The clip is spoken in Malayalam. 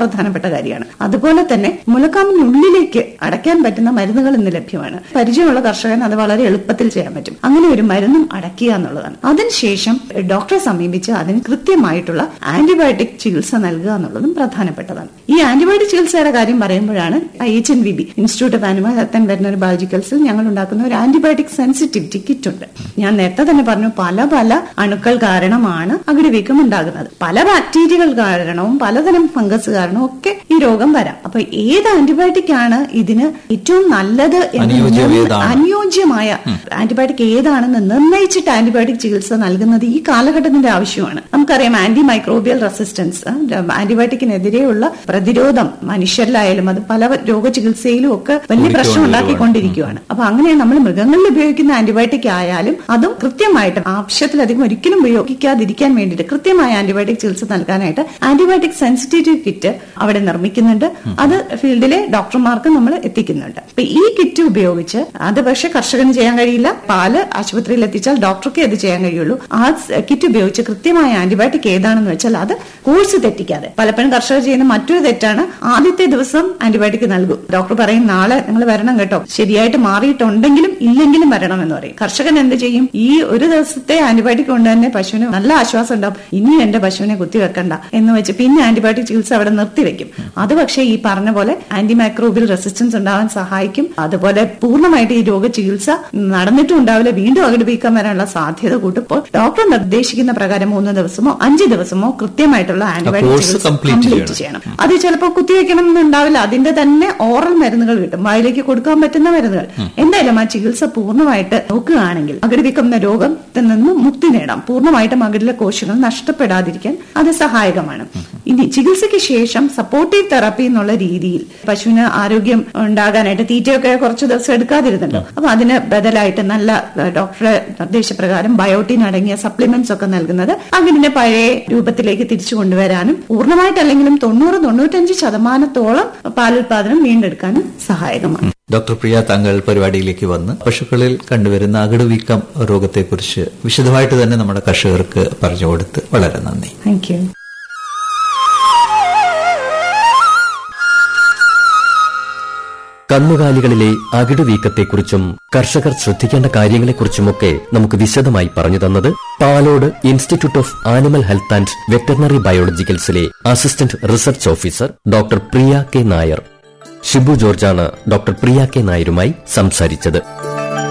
പ്രധാനപ്പെട്ട കാര്യമാണ് അതുപോലെ തന്നെ മുലക്കാമിനുള്ളിലേക്ക് അടയ്ക്കാൻ പറ്റുന്ന മരുന്നുകൾ ഇന്ന് ലഭ്യമാണ് പരിചയമുള്ള കർഷകൻ അത് വളരെ എളുപ്പത്തിൽ ചെയ്യാൻ പറ്റും അങ്ങനെ ഒരു മരുന്നും അടയ്ക്കുക എന്നുള്ളതാണ് അതിനുശേഷം ഡോക്ടറെ സമീപിച്ച് അതിന് കൃത്യമായിട്ടുള്ള ആന്റിബയോട്ടിക് ചികിത്സ നൽകുക എന്നുള്ളതും പ്രധാനപ്പെട്ടതാണ് ഈ ആന്റിബയോട്ടിക് ചികിത്സയുടെ കാര്യം പറയുമ്പോഴാണ് H N V B institute of animal health and veterinary ബയോളജിക്കൽസിൽ ഞങ്ങൾ ഉണ്ടാക്കുന്ന ഒരു ആന്റിബയോട്ടിക് സെൻസിറ്റിവിറ്റി കിറ്റ് ഉണ്ട് ഞാൻ നേരത്തെ തന്നെ പറഞ്ഞു പല പല അണുക്കൾ കാരണമാണ് അകിടുവീക്കം ഉണ്ടാകുന്നത് പല ബാക്ടീരിയകൾ കാരണവും പലതരം ഫംഗസ് കാരണവും ഒക്കെ ഈ രോഗം വരാം അപ്പൊ ഏത് ആന്റിബയോട്ടിക് ആണ് ഇതിന് ഏറ്റവും നല്ലത് എന്ന് അനുയോജ്യം നിർണ്ണ- ഏതാണ്? അനുയോജ്യമായ ആന്റിബയോട്ടിക് ഏതാണെന്ന് നിർണ്ണയിച്ചിട്ട് ആന്റിബയോട്ടിക് ചികിത്സ നൽകുന്നത് ഈ കാലഘട്ടത്തിന്റെ ആവശ്യമാണ് നമുക്കറിയാം ആന്റി മൈക്രോബിയൽ റെസിസ്റ്റൻസ് ആന്റിബയോട്ടിക്കിനെതിരെയുള്ള പ്രതിരോധം മനുഷ്യരിലായാലും അത് പല രോഗചികിത്സയിലും ഒക്കെ വലിയ പ്രശ്നം ഉണ്ടാക്കിക്കൊണ്ടിരിക്കുകയാണ് അപ്പൊ അങ്ങനെ നമ്മൾ മൃഗങ്ങളിൽ ഉപയോഗിക്കുന്ന ആന്റിബയോട്ടിക് ആയാലും അതും കൃത്യമായിട്ട് ആവശ്യത്തിലധികം ഒരിക്കലും ഉപയോഗിക്കാതിരിക്കാൻ വേണ്ടിയിട്ട് കൃത്യമായ ആന്റിബയോട്ടിക് ചികിത്സ നൽകാനായിട്ട് ആന്റിബയോട്ടിക് സെൻസിറ്റീവ് കിറ്റ് അവിടെ നിർമ്മിക്കുന്നുണ്ട് അത് ഫീൽഡിലെ ഡോക്ടർമാർക്ക് നമ്മൾ എത്തിക്കുന്നുണ്ട് അപ്പൊ ഈ കിറ്റ് ഉപയോഗിച്ച് അത് പക്ഷെ കർഷകന് ചെയ്യാൻ കഴിയില്ല പാല് ആശുപത്രിയിൽ എത്തിച്ചാൽ ഡോക്ടർക്ക് അത് ചെയ്യാൻ കഴിയുള്ളൂ ആ സ് കിറ്റ് ഉപയോഗിച്ച് കൃത്യമായ ആന്റിബയോട്ടിക് ഏതാണെന്ന് വെച്ചാൽ അത് കോഴ്സ് തെറ്റിക്കാതെ പലപ്പോഴും കർഷകർ ചെയ്യുന്ന മറ്റൊരു തെറ്റാണ് ആദ്യത്തെ ദിവസം ആന്റിബയോട്ടിക് നൽകും ഡോക്ടർ പറയും നാളെ നിങ്ങൾ വരണം കേട്ടോ ശരിയായിട്ട് മാറിയിട്ടുണ്ടെങ്കിലും ഇല്ലെങ്കിലും വരണം എന്ന് പറയും കർഷകൻ എന്ത് ചെയ്യും ഈ ഒരു ദിവസത്തെ ആന്റിബയോട്ടിക് കൊണ്ട് തന്നെ പശുവിന് നല്ല ആശ്വാസം ഉണ്ടാവും ഇനി എന്റെ പശുവിനെ കുത്തിവെക്കണ്ട എന്ന് വെച്ച് പിന്നെ ആന്റിബയോട്ടിക് ചികിത്സ അവിടെ നിർത്തിവെക്കും അത് പക്ഷേ ഈ പറഞ്ഞ പോലെ ആന്റി മൈക്രോബിയൽ റെസിസ്റ്റൻസ് ഉണ്ടാവാൻ സഹായിക്കും അതുപോലെ പൂർണ്ണമായിട്ട് ഈ രോഗ ചികിത്സ നടന്നിട്ടും ഉണ്ടാവില്ല വീണ്ടും അകിടുവീക്കം വരാനുള്ള സാധ്യത കൂട്ടുമ്പോൾ ഡോക്ടർ നിർദ്ദേശിക്കുന്ന പ്രകാരം മൂന്ന് ദിവസമോ അഞ്ച് ദിവസമോ കൃത്യമായിട്ടുള്ള ആന്റിബയോട്ടിക് course ചികിത്സ complete കംപ്ലീറ്റ് ചെയ്യണം. ചെയ്യണം അത് ചിലപ്പോൾ കുത്തിവെക്കണം എന്നുണ്ടാവില്ല അതിന്റെ തന്നെ ഓറൽ മരുന്നുകൾ കിട്ടും വായിലേക്ക് കൊടുക്കാൻ പറ്റുന്ന മരുന്നുകൾ എന്തായാലും ആ ചികിത്സ പൂർണ്ണമായിട്ട് നോക്കുകയാണെങ്കിൽ അകിടുവീക്കം എന്ന രോഗത്തിൽ നിന്ന് മുക്തി നേടാം പൂർണ്ണമായിട്ടും അകിടിലെ കോശങ്ങൾ നഷ്ടപ്പെടാതിരിക്കാൻ അത് സഹായകമാണ് ഇനി ചികിത്സയ്ക്ക് ശേഷം സപ്പോർട്ടീവ് തെറാപ്പി എന്നുള്ള രീതിയിൽ പശുവിന് ആരോഗ്യം ഉണ്ടാകാനായിട്ട് തീറ്റയൊക്കെ കുറച്ച് ദിവസം എടുക്കാതിരുന്നല്ലോ അപ്പൊ അതിന് ബദലായിട്ട് നല്ല ഏഹ്, ഡോക്ടറുടെ നിർദ്ദേശപ്രകാരം ബയോട്ടിൻ അടങ്ങിയ സപ്ലിമെന്റ്സ് ഒക്കെ നൽകുന്നത് അകിടിനെ പഴയ രൂപത്തിലേക്ക് തിരിച്ചു കൊണ്ടുവരാനും പൂർണ്ണമായിട്ടല്ലെങ്കിലും തൊണ്ണൂറ് തൊണ്ണൂറ്റഞ്ച് ശതമാനത്തോളം പാലുൽപാദനം വീണ്ടെടുക്കാനും സഹായകമാണ് ഡോക്ടർ പ്രിയ താങ്കൾ പരിപാടിയിലേക്ക് വന്ന് പശുക്കളിൽ കണ്ടുവരുന്ന അകിടുവീക്കം രോഗത്തെക്കുറിച്ച് വിശദമായിട്ട് തന്നെ നമ്മുടെ കർഷകർക്ക് പറഞ്ഞു കൊടുത്ത് വളരെ നന്ദി താങ്ക് യു കന്നുകാലികളിലെ അകിടുവീക്കത്തെക്കുറിച്ചും കർഷകർ ശ്രദ്ധിക്കേണ്ട കാര്യങ്ങളെക്കുറിച്ചുമൊക്കെ നമുക്ക് വിശദമായി പറഞ്ഞു തന്നത് Palode institute of animal health and veterinary ബയോളജിക്കൽസിലെ assistant research officer doctor Priya K Nair Shibu ജോർജാണ് ഡോക്ടർ പ്രിയ കെ നായരുമായി സംസാരിച്ചത്